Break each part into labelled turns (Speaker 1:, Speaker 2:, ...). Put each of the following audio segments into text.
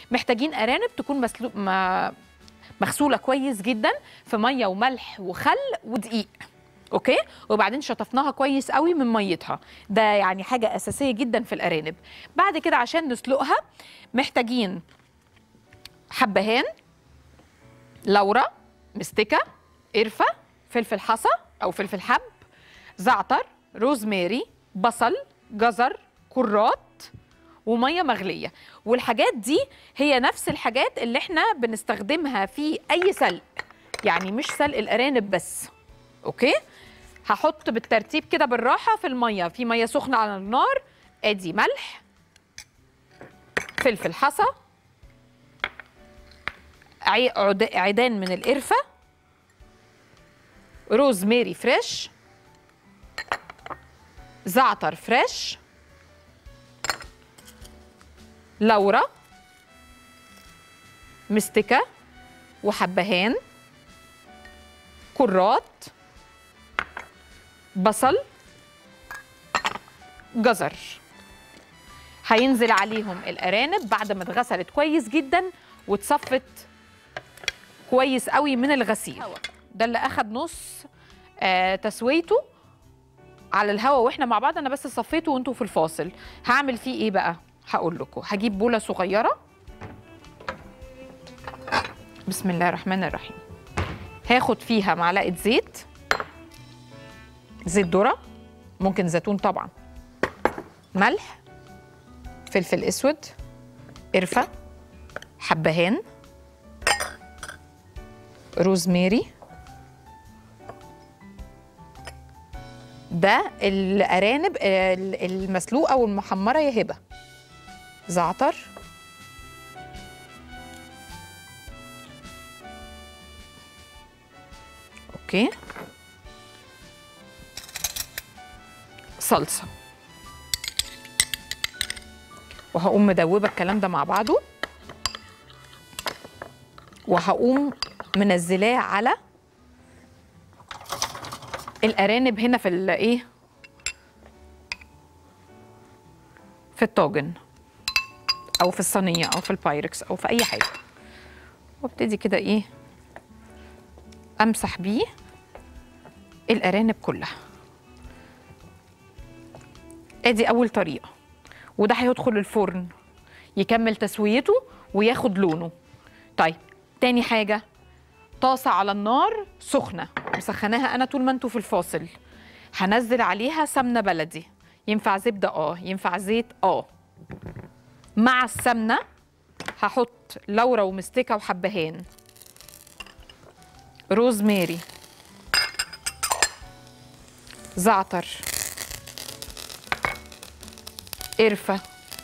Speaker 1: محتاجين ارانب تكون مسلوق ما مغسوله كويس جدا في ميه وملح وخل ودقيق اوكي وبعدين شطفناها كويس قوي من ميتها ده يعني حاجه اساسيه جدا في الارانب بعد كده عشان نسلقها محتاجين حبهان لورا مستكه قرفه فلفل حصى او فلفل حب زعتر روزماري بصل جزر كرات وميه مغليه والحاجات دي هي نفس الحاجات اللي احنا بنستخدمها في اي سلق يعني مش سلق الارانب بس اوكي هحط بالترتيب كده بالراحه في الميه في ميه سخنه على النار ادي ملح فلفل حصى عي- عد- عيدان من القرفه روزماري فريش زعتر فريش لورا مستكة وحبهان كرات بصل جزر هينزل عليهم الأرانب بعد ما اتغسلت كويس جدا واتصفت كويس قوي من الغسيل ده اللي أخد نص آه تسويته على الهوا واحنا مع بعض انا بس صفيته وانتوا في الفاصل هعمل فيه ايه بقى هقول لكم هجيب بوله صغيره بسم الله الرحمن الرحيم هاخد فيها معلقه زيت زيت ذره ممكن زيتون طبعا ملح فلفل اسود قرفه حبهان روزماري ده الارانب ال- المسلوقه والمحمره يا هبه زعتر اوكي صلصه وهقوم مدوبه الكلام ده مع بعضه وهقوم منزلاه على الارانب هنا في الايه في الطاجن او في الصينيه او في البايركس او في اي حاجه وابتدي كده ايه امسح بيه الارانب كلها ادي اول طريقه وده هيدخل الفرن يكمل تسويته وياخد لونه طيب تاني حاجه طاسه على النار سخنه مسخناها انا طول ما انتوا في الفاصل هنزل عليها سمنه بلدي ينفع زبده اه ينفع زيت اه مع السمنه هحط لورا ومستكه وحبهان روزماري زعتر قرفه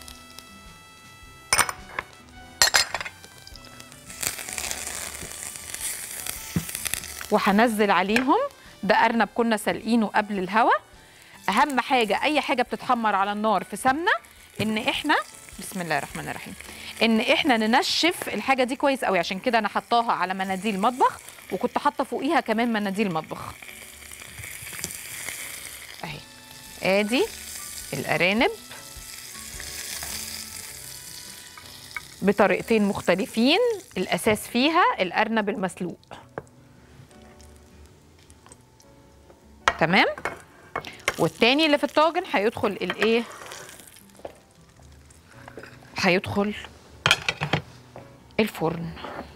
Speaker 1: وهنزل عليهم ده ارنب كنا سالقينه قبل الهوا اهم حاجه اي حاجه بتتحمر على النار في سمنه ان احنا بسم الله الرحمن الرحيم ان احنا ننشف الحاجه دي كويس قوي عشان كده انا حطاها على مناديل مطبخ وكنت حاطه فوقيها كمان مناديل مطبخ اهي ادي الارانب بطريقتين مختلفين الاساس فيها الارنب المسلوق تمام والتاني اللي في الطاجن هيدخل الايه هيدخل الفرن